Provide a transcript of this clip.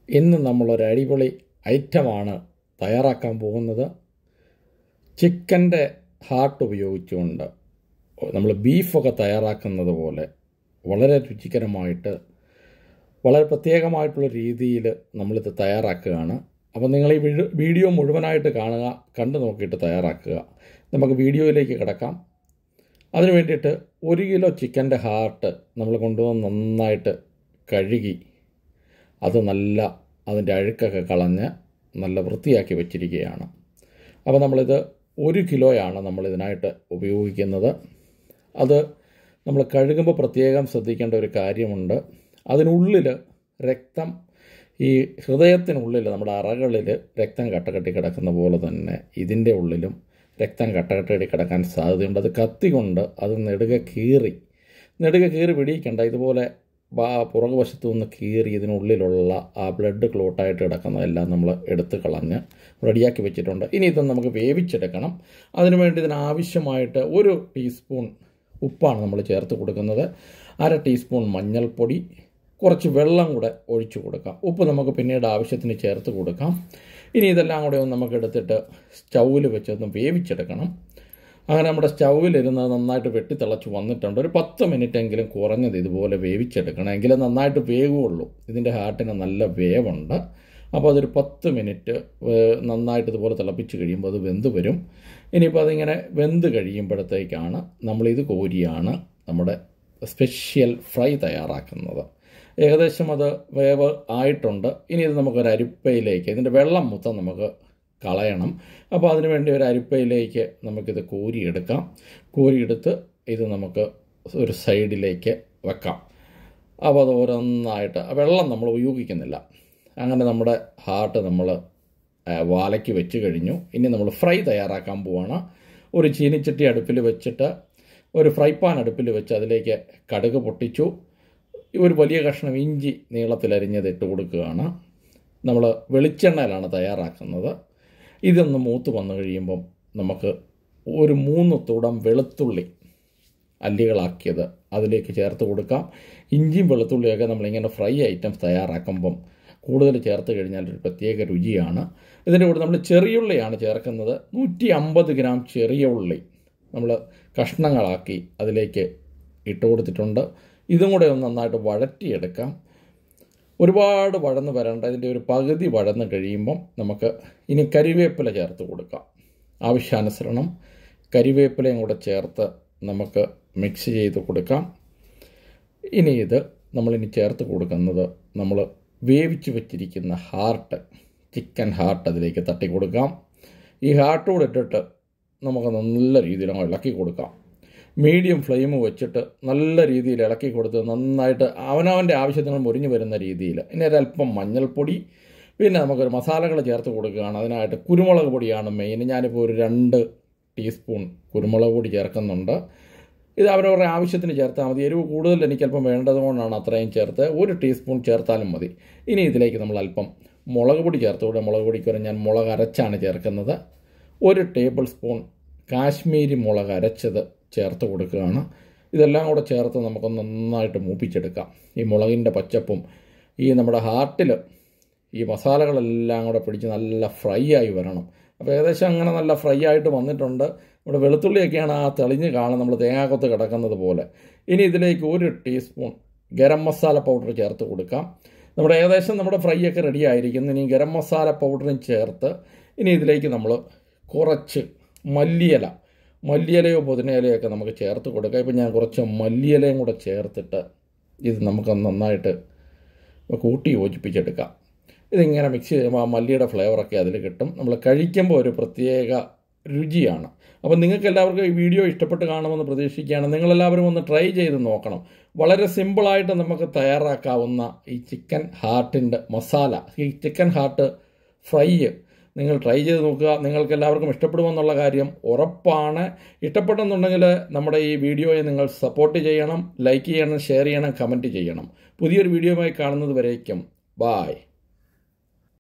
ഇന്ന് നമ്മളൊരു അടിപൊളി ഐറ്റമാണ് തയ്യാറാക്കാൻ പോകുന്നത് ചിക്കൻ്റെ ഹാർട്ട് ഉപയോഗിച്ചുകൊണ്ട് നമ്മൾ ബീഫൊക്കെ തയ്യാറാക്കുന്നത് പോലെ വളരെ രുചികരമായിട്ട് വളരെ പ്രത്യേകമായിട്ടുള്ള രീതിയിൽ നമ്മളിത് തയ്യാറാക്കുകയാണ് അപ്പോൾ നിങ്ങൾ ഈ വീഡിയോ- വീഡിയോ മുഴുവനായിട്ട് കാണുക കണ്ടു നോക്കിയിട്ട് തയ്യാറാക്കുക നമുക്ക് വീഡിയോയിലേക്ക് കിടക്കാം അതിന് വേണ്ടിയിട്ട് ഒരു കിലോ ചിക്കൻ്റെ ഹാർട്ട് നമ്മൾ കൊണ്ടുവന്ന് നന്നായിട്ട് കഴുകി അത് നല്ല അതിൻ്റെ അഴുക്കൊക്കെ കളഞ്ഞ് നല്ല വൃത്തിയാക്കി വെച്ചിരിക്കുകയാണ് അപ്പോൾ നമ്മളിത് ഒരു കിലോയാണ് നമ്മൾ ഇതിനായിട്ട് ഉപയോഗിക്കുന്നത് അത് നമ്മൾ കഴുകുമ്പോൾ പ്രത്യേകം ശ്രദ്ധിക്കേണ്ട ഒരു കാര്യമുണ്ട് അതിനുള്ളിൽ രക്തം ഈ ഹൃദയത്തിനുള്ളിൽ നമ്മുടെ അറകളിൽ രക്തം കട്ടകെട്ടി കിടക്കുന്ന പോലെ തന്നെ ഇതിൻ്റെ ഉള്ളിലും രക്തം കട്ടകെട്ടി കിടക്കാൻ സാധ്യതയുണ്ട് അത് കത്തി കൊണ്ട് അത് നെടുക കീറി നെടുക കീറി പിടിയിക്കേണ്ട ഇതുപോലെ വാ- പുറകുവശത്തു നിന്ന് കീറി ഇതിനുള്ളിലുള്ള ആ ബ്ലഡ് ക്ലോട്ടായിട്ട് കിടക്കുന്നതെല്ലാം നമ്മൾ എടുത്ത് കളഞ്ഞ് റെഡിയാക്കി വെച്ചിട്ടുണ്ട് ഇനി ഇത് നമുക്ക് വേവിച്ചെടുക്കണം അതിനുവേണ്ടി ഇതിനാവശ്യമായിട്ട് ഒരു ടീസ്പൂൺ ഉപ്പാണ് നമ്മൾ ചേർത്ത് കൊടുക്കുന്നത് അര ടീസ്പൂൺ മഞ്ഞൾപ്പൊടി കുറച്ച് വെള്ളം കൂടെ ഒഴിച്ചു കൊടുക്കാം ഉപ്പ് നമുക്ക് പിന്നീട് ആവശ്യത്തിന് ചേർത്ത് കൊടുക്കാം ഇനി ഇതെല്ലാം കൂടെ ഒന്ന് നമുക്ക് എടുത്തിട്ട് സ്റ്റൗവിൽ വെച്ചൊന്ന് വേവിച്ചെടുക്കണം അങ്ങനെ നമ്മുടെ സ്റ്റൗവിലിരുന്ന് നന്നായിട്ട് വെട്ടിത്തിളച്ച് വന്നിട്ടുണ്ട് ഒരു പത്ത് മിനിറ്റ് എങ്കിലും കുറഞ്ഞത് ഇതുപോലെ വേവിച്ചെടുക്കണം എങ്കിലേ നന്നായിട്ട് വേവുള്ളൂ ഇതിൻ്റെ ഹാർട്ടിന് നല്ല വേവുണ്ട് അപ്പോൾ അതൊരു പത്ത് മിനിറ്റ് ഏഹ്, നന്നായിട്ട് ഇതുപോലെ തിളപ്പിച്ച് കഴിയുമ്പോൾ അത് വെന്ത് വരും ഇനിയിപ്പോൾ അതിങ്ങനെ വെന്ത് കഴിയുമ്പോഴത്തേക്കാണ് നമ്മളിത് കോരിയാണ് നമ്മുടെ സ്പെഷ്യൽ ഫ്രൈ തയ്യാറാക്കുന്നത് ഏകദേശം അത് വേവ് ആയിട്ടുണ്ട് ഇനി ഇത് നമുക്കൊരു അരിപ്പയിലേക്ക് ഇതിൻ്റെ വെള്ളം മൊത്തം നമുക്ക് കളയണം അപ്പോൾ അതിനുവേണ്ടി ഒരു അരിപ്പയിലേക്ക് നമുക്കിത് കോരിയെടുക്കാം കോരിയെടുത്ത് ഇത് നമുക്ക് ഒരു സൈഡിലേക്ക് വെക്കാം അപ്പോൾ അത് ഓരോന്നായിട്ട് ആ വെള്ളം നമ്മൾ ഉപയോഗിക്കുന്നില്ല അങ്ങനെ നമ്മുടെ ഹാർട്ട് നമ്മൾ ആ, വാലയ്ക്ക് വെച്ച് കഴിഞ്ഞു ഇനി നമ്മൾ ഫ്രൈ തയ്യാറാക്കാൻ പോവാണ് ഒരു ചീനിച്ചട്ടി അടുപ്പിൽ വെച്ചിട്ട് ഒരു ഫ്രൈ പാൻ അടുപ്പിൽ വെച്ച് അതിലേക്ക് കടുക് പൊട്ടിച്ചു ഒരു വലിയ കഷ്ണം ഇഞ്ചി നീളത്തിലരിഞ്ഞത് ഇട്ട് കൊടുക്കുകയാണ് നമ്മൾ വെളിച്ചെണ്ണയിലാണ് തയ്യാറാക്കുന്നത് ഇതൊന്ന് മൂത്ത് വന്നു കഴിയുമ്പം നമുക്ക് ഒരു മൂന്ന് തുടം വെളുത്തുള്ളി അല്ലികളാക്കിയത് അതിലേക്ക് ചേർത്ത് കൊടുക്കാം ഇഞ്ചിയും വെളുത്തുള്ളിയൊക്കെ നമ്മളിങ്ങനെ ഫ്രൈ ഐറ്റംസ് തയ്യാറാക്കുമ്പം കൂടുതൽ ചേർത്ത് കഴിഞ്ഞാൽ ഒരു പ്രത്യേക രുചിയാണ് ഇതിൻ്റെ കൂടെ നമ്മൾ ചെറിയുള്ളിയാണ് ചേർക്കുന്നത് നൂറ്റി അമ്പത് ഗ്രാം ചെറിയ ഉള്ളി നമ്മൾ കഷ്ണങ്ങളാക്കി അതിലേക്ക് ഇട്ട് കൊടുത്തിട്ടുണ്ട് ഇതും കൂടെ ഒന്ന് നന്നായിട്ട് വഴറ്റിയെടുക്കാം ഒരുപാട് വഴന്ന് വരേണ്ട ഇതിൻ്റെ ഒരു പകുതി വഴന്ന് കഴിയുമ്പം നമുക്ക് ഇനി കരിവേപ്പില ചേർത്ത് കൊടുക്കാം ആവശ്യാനുസരണം കരിവേപ്പിലയും കൂടെ ചേർത്ത് നമുക്ക് മിക്സ് ചെയ്ത് കൊടുക്കാം ഇനി ഇത് നമ്മളിനി ചേർത്ത് കൊടുക്കുന്നത് നമ്മൾ വേവിച്ച് വെച്ചിരിക്കുന്ന ഹാർട്ട് ചിക്കൻ ഹാർട്ട് അതിലേക്ക് തട്ടി കൊടുക്കാം ഈ ഹാർട്ട് കൂടെ ഇട്ടിട്ട് നമുക്ക് നല്ല രീതിയിൽ അങ്ങ് ഇളക്കി കൊടുക്കാം മീഡിയം ഫ്ലെയിം വെച്ചിട്ട് നല്ല രീതിയിൽ ഇളക്കി കൊടുത്ത് നന്നായിട്ട് അവനവൻ്റെ ആവശ്യത്തിന് മുരിഞ്ഞു വരുന്ന രീതിയിൽ ഇനി ഒരല്പം മഞ്ഞൾപ്പൊടി പിന്നെ നമുക്കൊരു മസാലകൾ ചേർത്ത് കൊടുക്കുകയാണ് അതിനായിട്ട് കുരുമുളക് പൊടിയാണ് മെയിൻ ഞാനിപ്പോൾ ഒരു രണ്ട് ടീസ്പൂൺ കുരുമുളക് പൊടി ചേർക്കുന്നുണ്ട് ഇത് അവരവരുടെ ആവശ്യത്തിന് ചേർത്താൽ മതി എരിവ് കൂടുതൽ എനിക്ക് അല്പം വേണ്ടതുകൊണ്ടാണ് അത്രയും ചേർത്ത് ഒരു ടീസ്പൂൺ ചേർത്താലും മതി ഇനി ഇതിലേക്ക് നമ്മൾ അല്പം മുളക് പൊടി ചേർത്ത് കൂടെ മുളക് പൊടിക്ക് ഞാൻ മുളക് അരച്ചാണ് ചേർക്കുന്നത് ഒരു ടേബിൾ സ്പൂൺ കാശ്മീരി മുളക് അരച്ചത് ചേർത്ത് കൊടുക്കുകയാണ് ഇതെല്ലാം കൂടെ ചേർത്ത് നമുക്കൊന്ന് നന്നായിട്ട് മൂപ്പിച്ചെടുക്കാം ഈ മുളകിൻ്റെ പച്ചപ്പും ഈ നമ്മുടെ ഹാർട്ടിൽ ഈ മസാലകളെല്ലാം കൂടെ പിടിച്ച് നല്ല ഫ്രൈ ആയി വരണം അപ്പോൾ ഏകദേശം അങ്ങനെ നല്ല ഫ്രൈ ആയിട്ട് വന്നിട്ടുണ്ട് ഇവിടെ വെളുത്തുള്ളിയൊക്കെയാണ് ആ തെളിഞ്ഞ് കാണുന്നത് നമ്മൾ തേങ്ങാക്കൊത്ത് കിടക്കുന്നത് പോലെ ഇനി ഇതിലേക്ക് ഒരു ടീസ്പൂൺ ഗരം മസാല പൗഡർ ചേർത്ത് കൊടുക്കാം നമ്മുടെ ഏകദേശം നമ്മുടെ ഫ്രൈ ഒക്കെ റെഡി ആയിരിക്കുന്നു ഇനി ഗരം മസാല പൗഡറും ചേർത്ത് ഇനി ഇതിലേക്ക് നമ്മൾ കുറച്ച് മല്ലിയില മല്ലിയിലയോ പുതിനയിലയോ ഒക്കെ നമുക്ക് ചേർത്ത് കൊടുക്കാം ഇപ്പം ഞാൻ കുറച്ച് മല്ലിയിലയും കൂടെ ചേർത്തിട്ട് ഇത് നമുക്ക് നന്നായിട്ട് കൂട്ടി യോജിപ്പിച്ചെടുക്കാം ഇതിങ്ങനെ മിക്സ് ചെയ്യുമ്പോൾ ആ മല്ലിയുടെ ഫ്ലേവറൊക്കെ അതിൽ കിട്ടും നമ്മൾ കഴിക്കുമ്പോൾ ഒരു പ്രത്യേക രുചിയാണ് അപ്പോൾ നിങ്ങൾക്ക് എല്ലാവർക്കും ഈ വീഡിയോ ഇഷ്ടപ്പെട്ട് കാണുമെന്ന് പ്രതീക്ഷിക്കുകയാണ് നിങ്ങളെല്ലാവരും ഒന്ന് ട്രൈ ചെയ്ത് നോക്കണം വളരെ സിമ്പിളായിട്ട് നമുക്ക് തയ്യാറാക്കാവുന്ന ഈ ചിക്കൻ ഹാർട്ടിൻ്റെ മസാല ഈ ചിക്കൻ ഹാർട്ട് ഫ്രൈ നിങ്ങൾ ട്രൈ ചെയ്ത് നോക്കുക നിങ്ങൾക്ക് എല്ലാവർക്കും ഇഷ്ടപ്പെടുമെന്നുള്ള കാര്യം ഉറപ്പാണ് ഇഷ്ടപ്പെട്ടെന്നുണ്ടെങ്കിൽ നമ്മുടെ ഈ വീഡിയോയെ നിങ്ങൾ സപ്പോർട്ട് ചെയ്യണം ലൈക്ക് ചെയ്യണം ഷെയർ ചെയ്യണം കമൻറ്റ് ചെയ്യണം പുതിയൊരു വീഡിയോയുമായി കാണുന്നത് വരേക്കും ബായ്